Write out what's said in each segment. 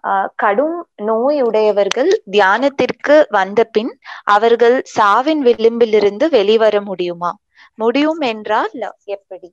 ஆஹ் கடும் நோய் உடையவர்கள் தியானத்திற்கு வந்த பின் அவர்கள் சாவின் விளிம்பிலிருந்து வெளிவர முடியுமா முடியும் என்றால் எப்படி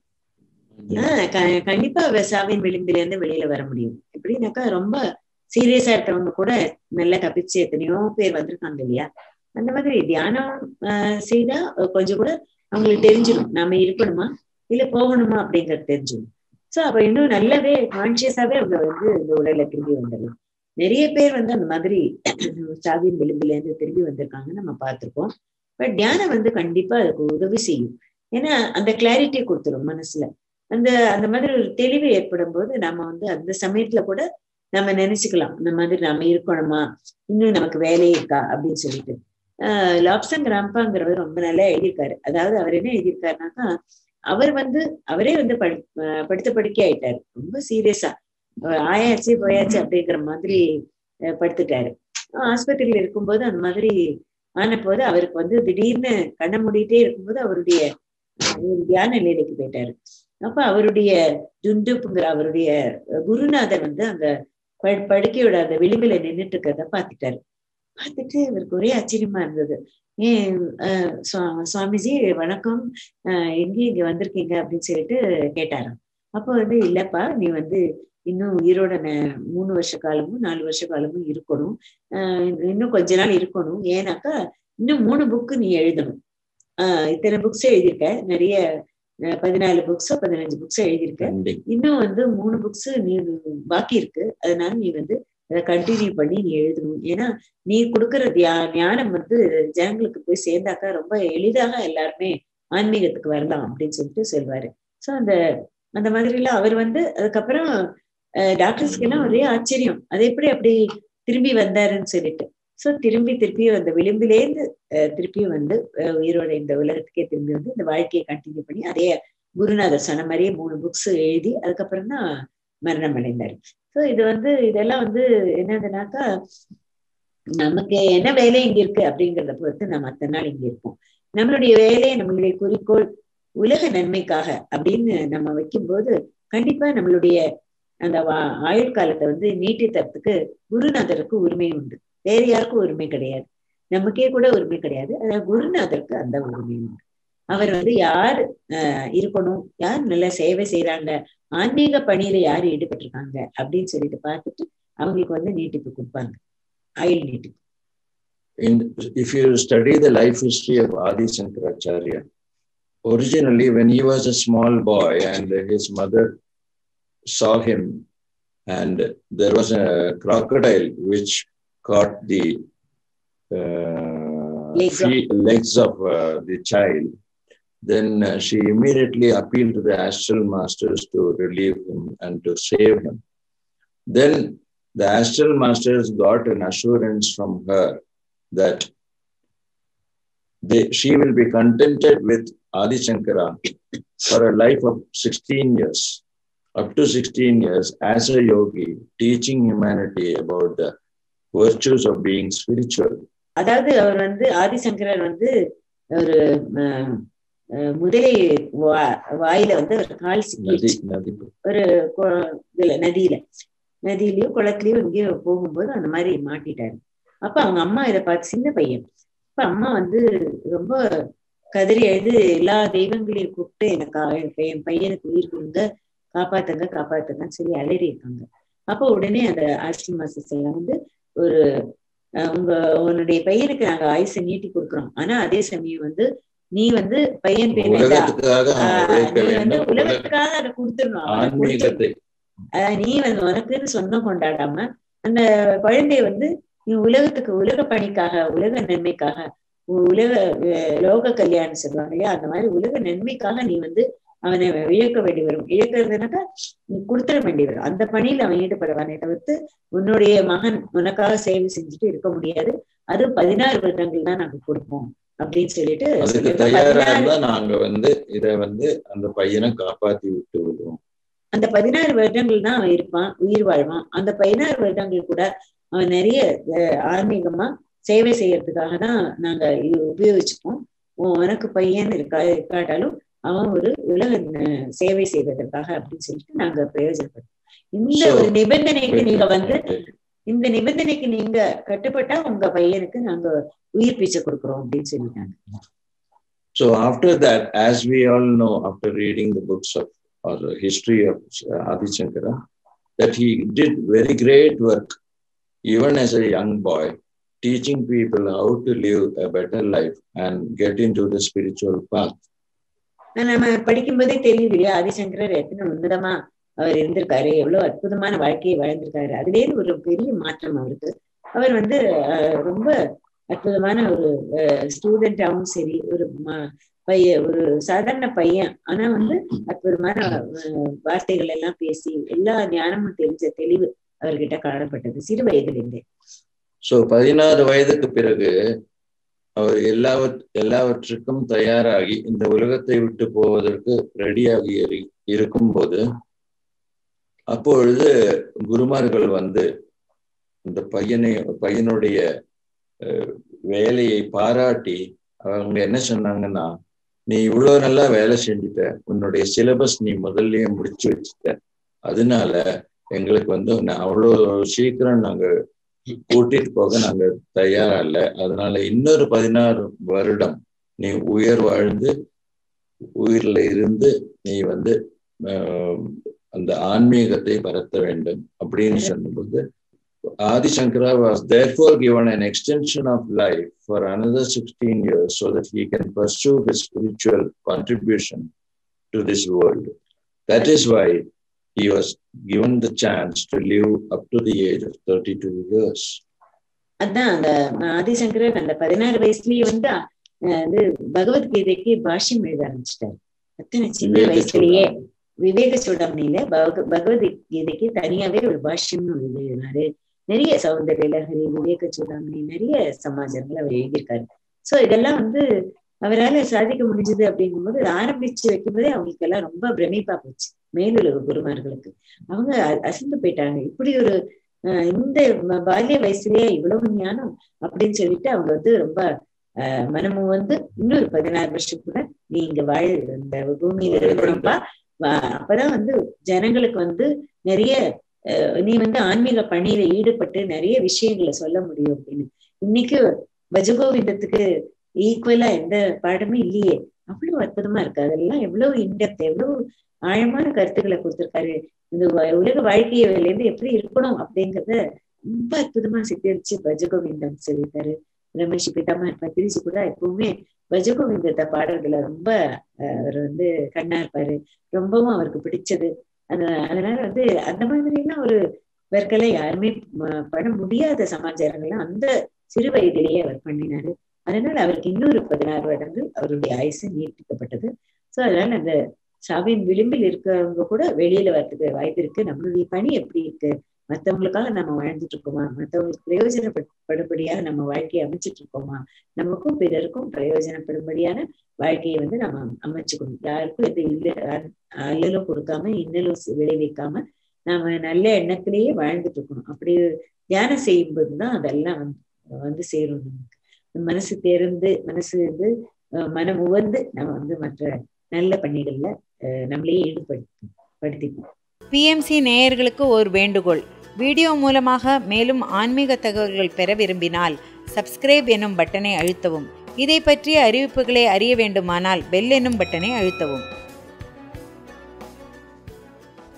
ஆஹ் க- கண்டிப்பா விவசாயின் விளிம்பில இருந்து வெளியில வர முடியும் எப்படின்னாக்கா ரொம்ப சீரியஸா இருக்கிறவங்க கூட நல்லா தப்பிச்சு எத்தனையோ பேர் வந்திருக்காங்க இல்லையா அந்த மாதிரி தியானம் ஆஹ் செய்தா கொஞ்சம் கூட அவங்களுக்கு தெரிஞ்சிடும் நாம இருக்கணுமா இல்ல போகணுமா அப்படிங்கறது தெரிஞ்சிடும் சோ அப்ப இன்னும் நல்லாவே கான்சியஸாவே அவங்க வந்து இந்த உடல்ல திரும்பி வந்துடலாம் நிறைய பேர் வந்து அந்த மாதிரி சாவியின் விளிம்புல இருந்து திரும்பி வந்திருக்காங்கன்னு நம்ம பார்த்திருக்கோம் பட் தியானம் வந்து கண்டிப்பா அதுக்கு உதவி செய்யும் ஏன்னா அந்த கிளாரிட்டி கொடுத்துரும் மனசுல அந்த அந்த மாதிரி ஒரு தெளிவு ஏற்படும் போது நம்ம வந்து அந்த சமயத்துல கூட நம்ம நினைச்சுக்கலாம் இந்த மாதிரி நாம இருக்கணுமா இன்னும் நமக்கு வேலை இருக்கா அப்படின்னு சொல்லிட்டு ஆஹ் லாப்சங் ராம்பாங்கிறவர் ரொம்ப நல்லா எழுதியிருக்காரு அதாவது அவர் என்ன எழுதியிருக்காருனாக்கா அவர் வந்து அவரே வந்து படி ஆஹ் படுத்த படுக்கை ஆயிட்டாரு ரொம்ப சீரியஸா ஆயாச்சு போயாச்சு அப்படிங்கிற மாதிரி ஆஹ் படுத்துட்டாரு ஆஸ்பத்திரியில இருக்கும்போது அந்த மாதிரி ஆன போது அவருக்கு வந்து திடீர்னு கண்ணை மூடிட்டே இருக்கும்போது அவருடைய ஆஹ் ஒரு தியான நிலைக்கு போயிட்டாரு அப்ப அவருடைய துண்டுப்புங்கிற அவருடைய குருநாதர் வந்து அங்க ப- படுக்கையோட அந்த விளிம்பில நின்னுட்டு இருக்கிறத பாத்துட்டாரு பார்த்துட்டு இவருக்கு ஒரே ஆச்சரியமா இருந்தது ஏன் ஆஹ் சுவா- சுவாமிஜி வணக்கம் ஆஹ் எங்க இங்க வந்திருக்கீங்க அப்படின்னு சொல்லிட்டு கேட்டாராம் அப்போ வந்து இல்லப்பா நீ வந்து இன்னும் உயிரோட ந- மூணு வருஷ காலமும் நாலு வருஷ காலமும் இருக்கணும் ஆஹ் இன்னும் கொஞ்ச நாள் இருக்கணும் ஏன்னாக்கா இன்னும் மூணு புக்கு நீ எழுதணும் ஆஹ் இத்தனை புக்ஸ் எழுதியிருக்க நிறைய அஹ் பதினாலு புக்ஸோ பதினஞ்சு புக்ஸோ எழுதியிருக்க கண்டிப்பா இன்னும் வந்து மூணு புக்ஸ் நீ பாக்கி இருக்கு அதனால நீ வந்து அதை கண்டினியூ பண்ணி நீ எழுதணும் ஏன்னா நீ கொடுக்குற தியா ஞானம் வந்து ஜனங்களுக்கு போய் சேர்ந்தாக்கா ரொம்ப எளிதாக எல்லாருமே ஆன்மீகத்துக்கு வரலாம் அப்படின்னு சொல்லிட்டு சொல்வாரு சோ அந்த அந்த மாதிரி எல்லாம் அவர் வந்து அதுக்கப்புறம் டாக்டர்ஸ்க்கு எல்லாம் ஒரே ஆச்சரியம் அது எப்படி அப்படி திரும்பி வந்தாருன்னு சொல்லிட்டு சோ திரும்பி திருப்பி அந்த விளிம்பிலேருந்து அஹ், திருப்பியும் வந்து அஹ், உயிரோட இந்த உலகத்துக்கே திரும்பி வந்து இந்த வாழ்க்கையை கண்டினியூ பண்ணி அதே குருநாதர் சொன்ன மாதிரியே மூணு புக்ஸ் எழுதி அதுக்கப்புறம் தான் மரணம் அடைந்தாரு ஸோ இது வந்து இதெல்லாம் வந்து என்னதுனாக்கா நமக்கு என்ன வேலை இங்க இருக்கு அப்படிங்கிறத பொறுத்து நம்ம அத்தனை நாள் இங்க இருப்போம் நம்மளுடைய வேலையை நம்மளுடைய குறிக்கோள் உலக நன்மைக்காக அப்படின்னு நம்ம வைக்கும்போது கண்டிப்பா நம்மளுடைய அந்த வா- ஆயுட்காலத்தை வந்து நீட்டி தரத்துக்கு குருநாதருக்கு உரிமை உண்டு வேற யாருக்கும் உரிமை கிடையாது நமக்கே கூட உரிமை கிடையாது ஆனா குருநாதருக்கு அந்த உரிமை உண்டு அவர் வந்து யார் ஆஹ் இருக்கணும் யார் நல்ல சேவை செய்யறாங்க ஆன்மீக பணியில யார் ஈடுபட்டிருக்காங்க அப்படின்னு சொல்லிட்டு பார்த்துட்டு அவங்களுக்கு வந்து நீட்டிப்பு கொடுப்பாங்க ஆயுள் நீட்டிப்பு In, if you study the life history of Adi Shankaracharya, originally when he was a small boy and his mother saw him and there was a crocodile which caught the uh, Legs of- feet- legs of uh, the child, then uh, she immediately appealed to the astral masters to relieve him and to save him. Then the astral masters got an assurance from her that they, she will be contented with Adi Shankara for a life of 16 years, up to 16 years as a yogi, teaching humanity about the virtues of being spiritual. அதாவது அவர் வந்து ஆதிசங்கரர் வந்து ஒரு ஆஹ், ஆஹ், முதலை வா- வாயில வந்து ஒரு கால் Nadi, சிக்கிடுச்சு Nadi. ஒரு கொ- இதுல நதியில நதியிலயோ குளத்துலயோ எங்கேயோ போகும்போது அந்த மாதிரி மாட்டிட்டாரு அப்ப அவங்க அம்மா இதை பார்த்து சின்ன பையன் அப்ப அம்மா வந்து ரொம்ப கதறி எழுது எல்லா தெய்வங்களையும் கூப்பிட்டு எனக்கு ஆ- என் என் பையனுக்கு உயிர் கொடுங்க காப்பாத்துங்க காப்பாத்துங்கன்னு சொல்லி அலறி இருக்காங்க அப்போ உடனே அந்த ஆஸ்ட்ரல் மாஸ்டர்ஸ் எல்லாம் வந்து ஒரு அஹ், உங்க உன்னுடைய பையனுக்கு நாங்க ஆயுசை நீட்டி கொடுக்குறோம் ஆனா அதே சமயம் வந்து நீ வந்து பையன் பேர் என்ன? உலகத்துக்காக அவன் ஆஹ், உழைக்க நீ வந்து வேண்டும் உலக உலகத்துக்காக அதை கொடுத்துடணும் அவனுக்கு கொடுத்துடணும். ஆன்மீகத்தை அஹ் நீ வந்து உனக்குன்னு சொந்தம் கொண்டாடாம அந்த குழந்தைய வந்து நீ உலகத்துக்கு உலக பணிக்காக உலக நன்மைக்காக உ- உலக அஹ், லோக கல்யாணம் சொல்லுவாங்க இல்லையா அந்த மாதிரி உலக நன்மைக்காக நீ வந்து அவனை இழக்க வேண்டி வரும் இழக்கிறதுனாக்கா நீ கொடுத்துட வேண்டி வரும் அந்த பணியில அவன் ஈடுபடுவானே தவிர்த்து உன்னுடைய மகன் உனக்காக சேவை செஞ்சுட்டு இருக்க முடியாது அது பதினாறு வருடங்கள் தான் நாங்க கொடுப்போம் அப்படின்னு சொல்லிட்டு அதுக்கு சொல்லிட்டு தயாரா பதினாறு இருந்தா நாங்க வந்து இத வந்து அந்த பையனை காப்பாத்தி விட்டு விடுவோம் அந்த பதினாறு வருடங்கள் தான் அவன் இருப்பான் உயிர் வாழ்வான் அந்த பதினாறு வருடங்கள் கூட அவன் நிறைய அஹ், ஆன்மீகமா சேவை செய்யறதுக்காக தான் நாங்க இது உபயோகிச்சுப்போம் உன் உனக்கு பையன் இருக்கா இருக்காட்டாலும் அவன் ஒரு உலக அஹ், சேவை செய்வதற்காக அப்படின்னு சொல்லிட்டு நாங்க பிரயோஜனப்படுத்தோம் இந்த So, ஒரு நிபந்தனைக்கு நீங்க வந்து இந்த நிபந்தனைக்கு நீங்க கட்டுப்பட்டா உங்க பையனுக்கு நாங்க உயிர் பிச்சை கொடுக்குறோம் அப்படின்னு சொல்லிட்டாங்க So after that, as we all know, after reading the books of or the history of uh, Adi Shankara, that he did very great work, even as a young boy, teaching people how to live a better life and get into the spiritual path. நம்ம படிக்கும்போதே தெரியுது இல்லையா ஆதிசங்கரர் எத்தனை உன்னதமா அவர் இருந்திருக்காரு எவ்வளவு அற்புதமான வாழ்க்கையை வாழ்ந்திருக்காரு அதுலேயே ஒரு பெரிய மாற்றம் அவருக்கு அவர் வந்து அஹ், ரொம்ப அற்புதமான ஒரு ஸ்டூடெண்டாவும் சரி ஒரு ம- பைய ஒரு சாதாரண பையன் ஆனா வந்து அற்புதமான அஹ், வார்த்தைகள் எல்லாம் பேசி எல்லா ஞானமும் தெரிஞ்ச தெளிவு அவர்கிட்ட காணப்பட்டது சிறு வயதிலிருந்தே ஸோ பதினாறு வயதுக்கு பிறகு அவர் எல்லாவற் எல்லாவற்றுக்கும் தயாராகி இந்த உலகத்தை விட்டு போவதற்கு ரெடியாகி இரு- இருக்கும்போது அப்பொழுது குருமார்கள் வந்து இந்த பையனை பையனுடைய அஹ், வேலையை பாராட்டி அவங்க என்ன சொன்னாங்கன்னா நீ இவ்வளவு நல்லா வேலை செஞ்சுட்ட உன்னுடைய சிலபஸ் நீ முதல்லயே முடிச்சு வச்சுட்ட அதனால எங்களுக்கு வந்து நான் அவ்வளோ சீக்கிரம் நாங்க கூட்டிட்டு போக நாங்க தயாரா இல்ல அதனால இன்னொரு பதினாறு வருடம் நீ உயர் வாழ்ந்து உயிர்ல இருந்து நீ வந்து ஆஹ், அந்த ஆன்மீகத்தை பரத்த வேண்டும் அப்படின்னு சொன்னபோது Adi Shankara was therefore given an extension of life for another 16 years so that he can pursue his spiritual contribution to this world. That is why he was given the chance to live up to the age of 32 years. அதான் அந்த ஆதிசங்கரர் அந்த பதினாறு வயசுலயே வந்து அஹ், இது பகவத்கீதைக்கு பாஷ்யம் எழுத ஆரம்பிச்சிட்டாரு அத்தனை சின்ன விவேக வயசுலயே சூடாமணி. விவேக சூடாமணியில பக பகவத்கீதைக்கு தனியாவே ஒரு பாஷ்யம்னு ஒண்ணு எழுதினாரு நிறைய சௌந்தர்ய லஹரி விவேக சூடாமணி நிறைய சமாஜங்கள் அவர் எழுதியிருக்காரு சோ இதெல்லாம் வந்து அவரால சாதிக்க முடிஞ்சது அப்படிங்கும்போது அதை ஆரம்பிச்சு வைக்கும்போதே அவங்களுக்கு எல்லாம் ரொம்ப பிரமிப்பா போச்சு மேலுலக குருமார்களுக்கு அவங்க அ- அசந்து போயிட்டாங்க இப்படி ஒரு அஹ், இந்த ம- பால்ய வயசுலயே இவ்வளவு ஞானம் அப்படின்னு சொல்லிட்டு அவங்க வந்து ரொம்ப அஹ், மனமும் வந்து இன்னொரு பதினாறு வருஷம் கூட நீ இங்க வாழ் இந்த பூமியில இருக்கணும்ப்பா வா- அப்பதான் வந்து ஜனங்களுக்கு வந்து நிறைய அஹ், நீ வந்து ஆன்மீக பணியில ஈடுபட்டு நிறைய விஷயங்களை சொல்ல முடியும் அப்படின்னு இன்னைக்கு பஜகோவிந்தத்துக்கு ஈக்குவலா எந்த பாடமே இல்லையே அவ்வளவு அற்புதமா இருக்கு அதெல்லாம் எவ்வளவு இன்டெப்த் எவ்வளவு ஆழமான கருத்துக்களை கொடுத்திருக்காரு இந்த வ- உலக வாழ்க்கையில இருந்து எப்படி இருக்கணும் அப்படிங்கறத ரொம்ப அற்புதமா சித்தரிச்சு பஜகோவிந்தம் சொல்லிட்டாரு ரமேஷ் பிதாமர் பத்திரிஜி கூட எப்பவுமே பஜகோவிந்தத்தை பாடல்களை ரொம்ப அஹ், அவர் வந்து கண்ணா இருப்பாரு ரொம்பவும் அவருக்கு பிடிச்சது அது அதனால வந்து அந்த மாதிரி எல்லாம் ஒரு வர்க்கலை யாருமே ம- பண்ண முடியாத சமாச்சாரங்கள்லாம் அந்த சிறு வயதிலேயே அவர் பண்ணினாரு அதனால அவருக்கு இன்னொரு பதினாறு வருடங்கள் அவருடைய ஆயுசு நீட்டிக்கப்பட்டது சோ அதனால அந்த சாவின் விளிம்பில் இருக்கிறவங்க கூட வெளியில வரதுக்கு வாய்ப்பு இருக்கு நம்மளுடைய பணி எப்படி இருக்கு மத்தவங்களுக்காக நம்ம வாழ்ந்துட்டு இருக்கோமா மத்தவங்களுக்கு பிரயோஜனப்படும்படியாக நம்ம வாழ்க்கையை அமைச்சிட்டு இருக்கோமா நமக்கும் பிறருக்கும் பிரயோஜனப்படும்படியான வாழ்க்கையை வந்து நம்ம அமைச்சுக்கணும் யாருக்கும் எது இல்ல அல்லலும் கொடுக்காம இன்னலும் சி- விளைவிக்காம நாம நல்ல எண்ணத்திலேயே வாழ்ந்துட்டு இருக்கணும் அப்படி தியானம் செய்யும்போது தான் அதெல்லாம் வந்து வந்து சேரும் நமக்கு மனசு தேர்ந்து மனசு வந்து அஹ், மனம் உவந்து நம்ம வந்து மற்ற நல்ல பணிகள்ல அஹ், நம்மளையே ஈடுபடுத்தி படுத்திக்கணும் பிஎம்சி நேயர்களுக்கு ஒரு வேண்டுகோள் வீடியோ மூலமாக மேலும் ஆன்மீக தகவல்கள் பெற விரும்பினால் சப்ஸ்கிரைப் எனும் பட்டனை அழுத்தவும் இதை பற்றிய அறிவிப்புகளை அறிய வேண்டுமானால் பெல் எனும் பட்டனை அழுத்தவும்